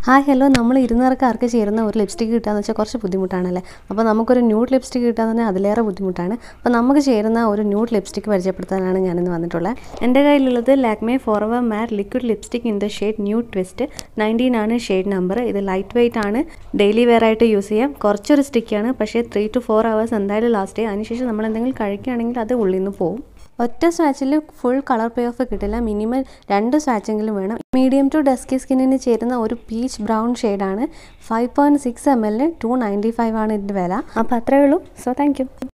hi hello നമ്മൾ ഇരുന്നൂറുകാർക്ക് ചേരുന്ന ഒരു ലിപ്സ്റ്റിക് കിട്ടുകയെന്ന് വെച്ചാൽ കുറച്ച് ബുദ്ധിമുട്ടാണല്ലേ അപ്പോൾ നമുക്കൊരു ന്യൂഡ് ലിപ്സ്റ്റിക് കിട്ടുക എന്ന് പറഞ്ഞാൽ അതിലേറെ ബുദ്ധിമുട്ടാണ് അപ്പോൾ നമുക്ക് ചേരുന്ന ഒരു ന്യൂഡ് ലിപ്സ്റ്റിക് പരിചയപ്പെടുത്താനാണ് ഞാനിന്ന് വന്നിട്ടുള്ളത് എൻ്റെ കയ്യിലുള്ളത് Lakme forever matte liquid lipstick in the shade nude twist nineteen ആണ് ഷെയ്ഡ് നമ്പർ ഇത് ലൈറ്റ് വെയിറ്റ് ആണ് ഡെയിലി വെയർ ആയിട്ട് യൂസ് ചെയ്യാം കുറച്ചൊരു സ്റ്റിക്കാണ് പക്ഷേ ത്രീ ടു ഫോർ അവേഴ്സ് എന്തായാലും ലാസ്റ്റ് ചെയ്യും അതിനുശേഷം നമ്മൾ എന്തെങ്കിലും കഴിക്കുകയാണെങ്കിൽ അത് ഉള്ളിൽ നിന്ന് പോകും ഒറ്റ സ്വാച്ചിൽ ഫുൾ കളർ പേ ഓഫ് കിട്ടില്ല മിനിമം രണ്ട് സ്വാച്ചെങ്കിലും വേണം മീഡിയം ടു ഡസ്കി സ്കിന്നിന് ചേരുന്ന ഒരു പീച്ച് ബ്രൗൺ ഷെയ്ഡാണ് ഫൈവ് പോയിൻറ്റ് സിക്സ് എം എല്ലിന് ടു നയൻറ്റി ഫൈവ് ആണ് ഇതിൻ്റെ വില അപ്പോൾ അത്രയേ ഉള്ളൂ സോ താങ്ക് യു